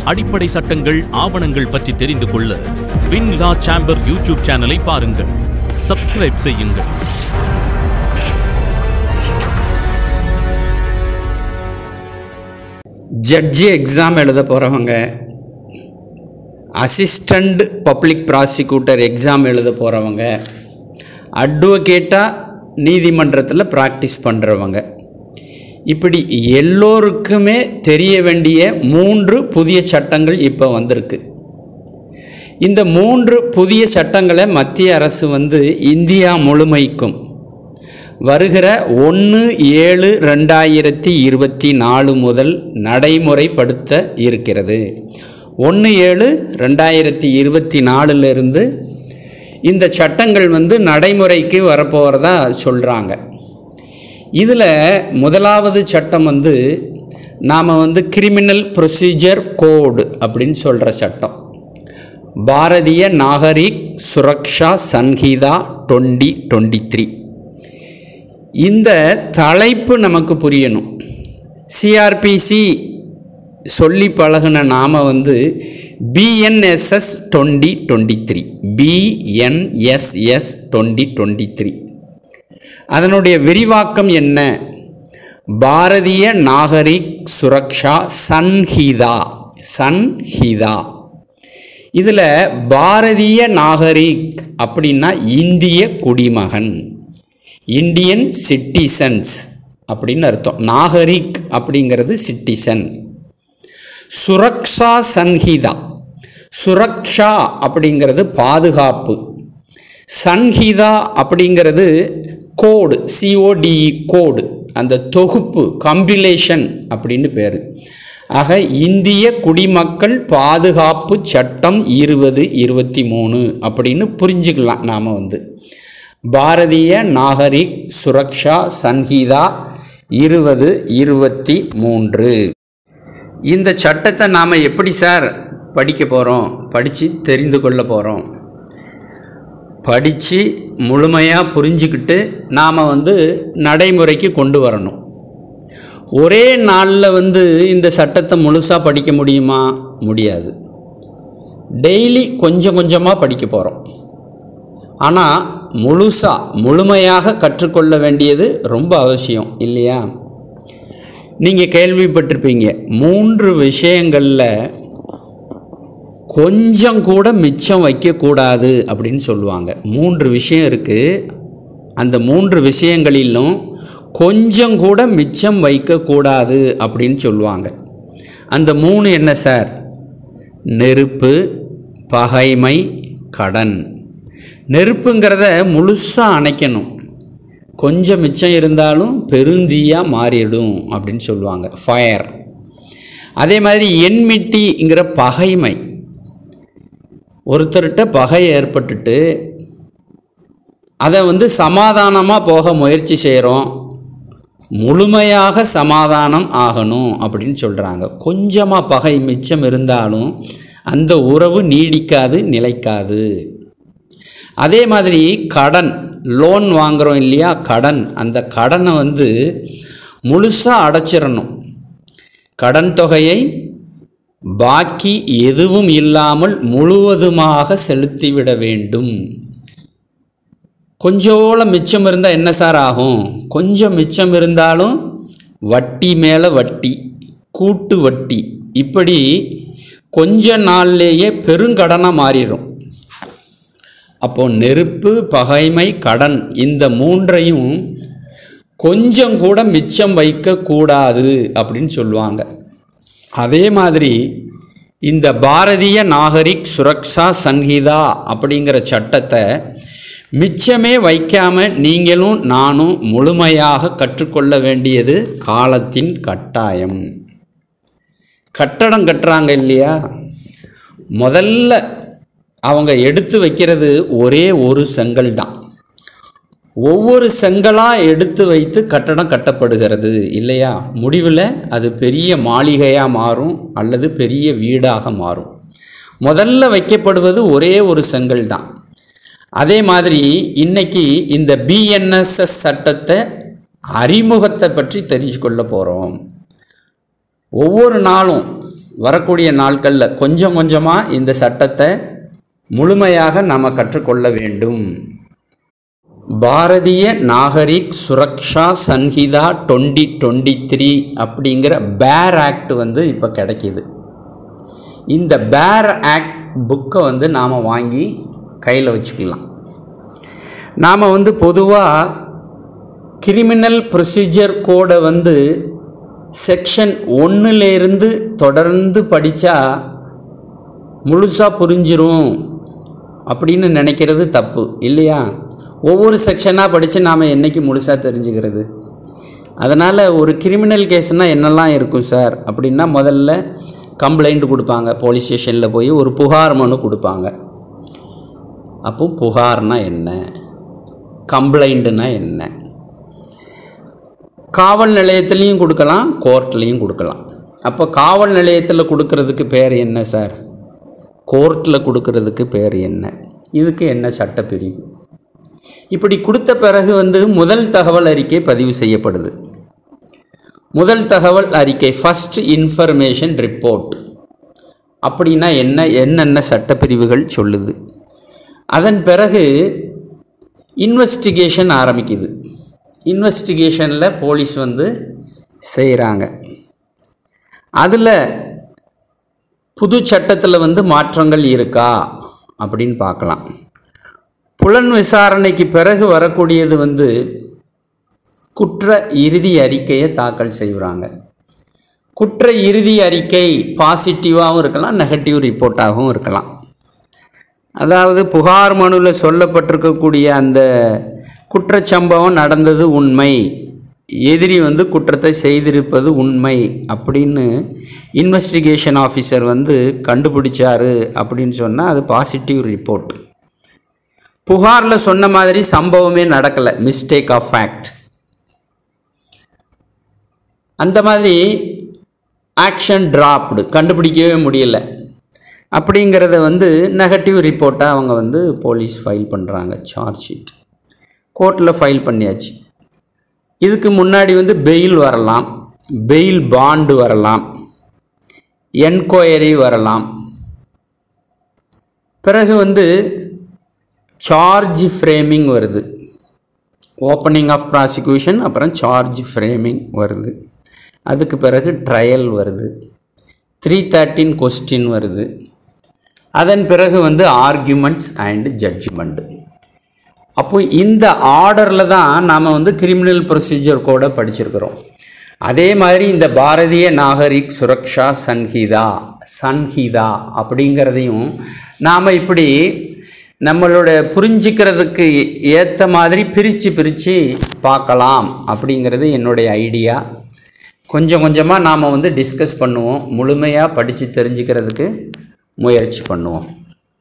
அடிப்படை சட்டங்கள் ஆவணங்கள் பற்றி தெரிந்து கொள்ள வின் லா சேம்பர் யூடியூப் சேனலை பாருங்கள் சப்ஸ்கிரைப் செய்யுங்கள் ஜட்ஜி எக்ஸாம் எழுத போகிறவங்க அசிஸ்டண்ட் பப்ளிக் ப்ராசிக்யூட்டர் எக்ஸாம் எழுத போகிறவங்க அட்வொகேட்டாக நீதிமன்றத்தில் ப்ராக்டிஸ் பண்ணுறவங்க இப்படி எல்லோருக்குமே தெரிய வேண்டிய மூன்று புதிய சட்டங்கள் இப்போ வந்திருக்கு இந்த மூன்று புதிய சட்டங்களை மத்திய அரசு வந்து இந்தியா முழுமைக்கும் வருகிற ஒன்று ஏழு ரெண்டாயிரத்தி இருபத்தி நாலு முதல் நடைமுறைப்படுத்த இருக்கிறது ஒன்று ஏழு ரெண்டாயிரத்தி இருபத்தி நாலுலேருந்து இந்த சட்டங்கள் வந்து நடைமுறைக்கு வரப்போகிறதா சொல்கிறாங்க இதில் முதலாவது சட்டம் வந்து நாம் வந்து கிரிமினல் ப்ரொசீஜர் கோடு அப்படின்னு சொல்கிற சட்டம் Bharatiya Nagarik Suraksha Sanhita twenty twenty three இந்த தலைப்பு நமக்கு புரியணும் சிஆர்பிசி சொல்லி பழகுன நாம வந்து BNSS twenty twenty three BNSS twenty twenty three அதனுடைய விரிவாக்கம் என்ன பாரதிய நாகரிக் சுரக்ஷா சன்ஹிதா சன்ஹிதா இதில் பாரதிய நாகரிக் அப்படின்னா இந்திய குடிமகன் இந்தியன் சிட்டிசன்ஸ் அப்படின்னு அர்த்தம் நாகரிக் அப்படிங்கிறது சிட்டிசன் சுரக்ஷா சன்ஹிதா சுரக்ஷா அப்படிங்கிறது பாதுகாப்பு சன்ஹிதா அப்படிங்கிறது கோடு சிஓடிஇ கோடு அந்த தொகுப்பு கம்பிலேஷன் அப்படின்னு பேர் ஆக இந்திய குடிமக்கள் பாதுகாப்பு சட்டம் இருபது இருபத்தி மூணு அப்படின்னு புரிஞ்சுக்கலாம் நாம் வந்து பாரதிய நாகரிக் சுரக்ஷா சன்ஹிதா இருபது இருபத்தி மூன்று இந்த சட்டத்தை நாம் எப்படி சார் படிக்க போகிறோம் படித்து தெரிந்து கொள்ள போகிறோம் படித்து முழுமையாக புரிஞ்சுக்கிட்டு நாம் வந்து நடைமுறைக்கு கொண்டு வரணும் ஒரே நாளில் வந்து இந்த சட்டத்தை முழுசாக படிக்க முடியுமா முடியாது டெய்லி கொஞ்சம் கொஞ்சமாக படிக்க போகிறோம் ஆனால் முழுசாக முழுமையாக கற்றுக்கொள்ள வேண்டியது ரொம்ப அவசியம் இல்லையா நீங்கள் கேள்விப்பட்டிருப்பீங்க மூன்று விஷயங்களில் கொஞ்சம் கூட மிச்சம் வைக்கக்கூடாது அப்படின்னு சொல்லுவாங்க மூன்று விஷயம் இருக்குது அந்த மூன்று விஷயங்களிலும் கொஞ்சம் கூட மிச்சம் வைக்கக்கூடாது அப்படின்னு சொல்லுவாங்க அந்த மூணு என்ன சார் நெருப்பு பகைமை கடன் நெருப்புங்கிறத முழுசாக அணைக்கணும் கொஞ்சம் மிச்சம் இருந்தாலும் பெருந்தீயாக மாறிடும் அப்படின்னு சொல்லுவாங்க ஃபயர் அதே மாதிரி என்மிட்டிங்கிற பகைமை ஒருத்தர்கிட்ட பகை ஏற்பட்டுட்டு அதை வந்து சமாதானமாக போக முயற்சி செய்கிறோம் முழுமையாக சமாதானம் ஆகணும் அப்படின்னு சொல்கிறாங்க கொஞ்சமாக பகை மிச்சம் இருந்தாலும் அந்த உறவு நீடிக்காது நிலைக்காது அதே மாதிரி கடன் லோன் வாங்குகிறோம் இல்லையா கடன் அந்த கடனை வந்து முழுசாக அடைச்சிடணும் கடன் தொகையை பாக்கி எதுவும் இல்லாமல் முழுவதுமாக செலுத்திவிட வேண்டும் கொஞ்சோள மிச்சம் இருந்தால் என்ன சார் ஆகும் கொஞ்சம் மிச்சம் இருந்தாலும் வட்டி மேலே வட்டி கூட்டு வட்டி இப்படி கொஞ்ச நாள்லேயே பெருங்கடனாக மாறிடும் அப்போ நெருப்பு பகைமை கடன் இந்த மூன்றையும் கொஞ்சம் கூட மிச்சம் வைக்கக்கூடாது அப்படின்னு சொல்லுவாங்க அதே மாதிரி இந்த பாரதிய நாகரிக் சுரக்ஷா சங்கீதா அப்படிங்கிற சட்டத்தை மிச்சமே வைக்காம நீங்களும் நானும் முழுமையாக கற்றுக்கொள்ள வேண்டியது காலத்தின் கட்டாயம் கட்டடம் கட்டுறாங்க இல்லையா முதல்ல அவங்க எடுத்து வைக்கிறது ஒரே ஒரு செங்கல் தான் ஒவ்வொரு செங்கலாக எடுத்து வைத்து கட்டடம் கட்டப்படுகிறது இல்லையா முடிவில் அது பெரிய மாளிகையாக மாறும் அல்லது பெரிய வீடாக மாறும் முதல்ல வைக்கப்படுவது ஒரே ஒரு செங்கல் தான் அதே மாதிரி இன்னைக்கு இந்த பிஎன்எஸ்எஸ் சட்டத்தை அறிமுகத்தை பற்றி தெரிஞ்சு கொள்ள போகிறோம் ஒவ்வொரு நாளும் வரக்கூடிய நாட்களில் கொஞ்சம் கொஞ்சமாக இந்த சட்டத்தை முழுமையாக நாம் கற்றுக்கொள்ள வேண்டும் Bharatiya Nagarik Suraksha Sanhita twenty twenty three அப்படிங்கிற பேர் ஆக்ட் வந்து இப்போ கிடைக்கிது இந்த பேர் ஆக்ட் புக்கை வந்து நாம் வாங்கி கையில் வச்சுக்கலாம் நாம் வந்து பொதுவாக கிரிமினல் ப்ரொசீஜர் கோடை வந்து செக்ஷன் ஒன்றுலேருந்து தொடர்ந்து படித்தா முழுசாக புரிஞ்சிரும் அப்படின்னு நினைக்கிறது தப்பு இல்லையா ஒவ்வொரு செக்ஷனாக படித்து நாம் என்றைக்கு முழுசாக தெரிஞ்சுக்கிறது அதனால் ஒரு கிரிமினல் கேஸ்னால் என்னெல்லாம் இருக்கும் சார் அப்படின்னா முதல்ல கம்ப்ளைண்ட் கொடுப்பாங்க போலீஸ் ஸ்டேஷனில் போய் ஒரு புகார் மனு கொடுப்பாங்க அப்போ புகார்னா என்ன கம்ப்ளைண்ட்டுனா என்ன காவல் நிலையத்துலேயும் கொடுக்கலாம் கோர்ட்லேயும் கொடுக்கலாம் அப்போ காவல் நிலையத்தில் கொடுக்கறதுக்கு பேர் என்ன சார் கோர்ட்டில் கொடுக்கறதுக்கு பேர் என்ன இதுக்கு என்ன சட்டப்பிரிவு இப்படி கொடுத்த பிறகு வந்து முதல் தகவல் அறிக்கை பதிவு செய்யப்படுது முதல் தகவல் அறிக்கை ஃபஸ்ட் இன்ஃபர்மேஷன் ரிப்போர்ட் அப்படின்னா என்ன என்னென்ன சட்டப்பிரிவுகள் சொல்லுது அதன் பிறகு இன்வெஸ்டிகேஷன் ஆரம்பிக்குது இன்வெஸ்டிகேஷனில் போலீஸ் வந்து செய்கிறாங்க அதில் புது சட்டத்தில் வந்து மாற்றங்கள் இருக்கா அப்படின்னு பார்க்கலாம் புலன் விசாரணைக்கு பிறகு வரக்கூடியது வந்து குற்ற இறுதி அறிக்கையை தாக்கல் செய்கிறாங்க குற்ற இறுதி அறிக்கை பாசிட்டிவாகவும் இருக்கலாம் நெகட்டிவ் ரிப்போர்ட்டாகவும் இருக்கலாம் அதாவது புகார் மனுவில் சொல்லப்பட்டிருக்கக்கூடிய அந்த குற்றச்சம்பவம் நடந்தது உண்மை எதிரி வந்து குற்றத்தை செய்திருப்பது உண்மை அப்படின்னு இன்வெஸ்டிகேஷன் ஆஃபீஸர் வந்து கண்டுபிடிச்சாரு அப்படின்னு சொன்னால் அது பாசிட்டிவ் ரிப்போர்ட் புகாரில் சொன்ன மாதிரி சம்பவமே நடக்கலை மிஸ்டேக் ஆஃப் ஃபேக்ட் அந்த மாதிரி ஆக்ஷன் டிராப்டு கண்டுபிடிக்கவே முடியல அப்படிங்கிறத வந்து நெகட்டிவ் ரிப்போர்ட்டாக அவங்க வந்து போலீஸ் ஃபைல் பண்ணுறாங்க சார்ஜ் ஷீட் கோர்ட்டில் ஃபைல் பண்ணியாச்சு இதுக்கு முன்னாடி வந்து பெயில் வரலாம் பெயில் பாண்டு வரலாம் என்கொயரி வரலாம் பிறகு வந்து சார்ஜ் ஃப்ரேமிங் வருது ஓப்பனிங் ஆஃப் ப்ராசிக்யூஷன் அப்புறம் சார்ஜ் ஃப்ரேமிங் வருது அதுக்கு பிறகு ட்ரையல் வருது த்ரீ தேர்ட்டின் கொஸ்டின் வருது அதன் பிறகு வந்து ஆர்கியூமெண்ட்ஸ் அண்ட் ஜட்ஜ்மெண்ட் அப்போ இந்த ஆர்டரில் தான் நாம் வந்து கிரிமினல் ப்ரொசீஜர் கோடை படிச்சிருக்கிறோம் அதே மாதிரி இந்த பாரதிய நாகரிக் சுரக்ஷா சன்ஹிதா சன்ஹிதா அப்படிங்கிறதையும் நாம் இப்படி நம்மளோட புரிஞ்சிக்கிறதுக்கு ஏற்ற மாதிரி பிரித்து பிரித்து பார்க்கலாம் அப்படிங்கிறது என்னுடைய ஐடியா கொஞ்சம் கொஞ்சமாக நாம் வந்து டிஸ்கஸ் பண்ணுவோம் முழுமையாக படித்து தெரிஞ்சுக்கிறதுக்கு முயற்சி பண்ணுவோம்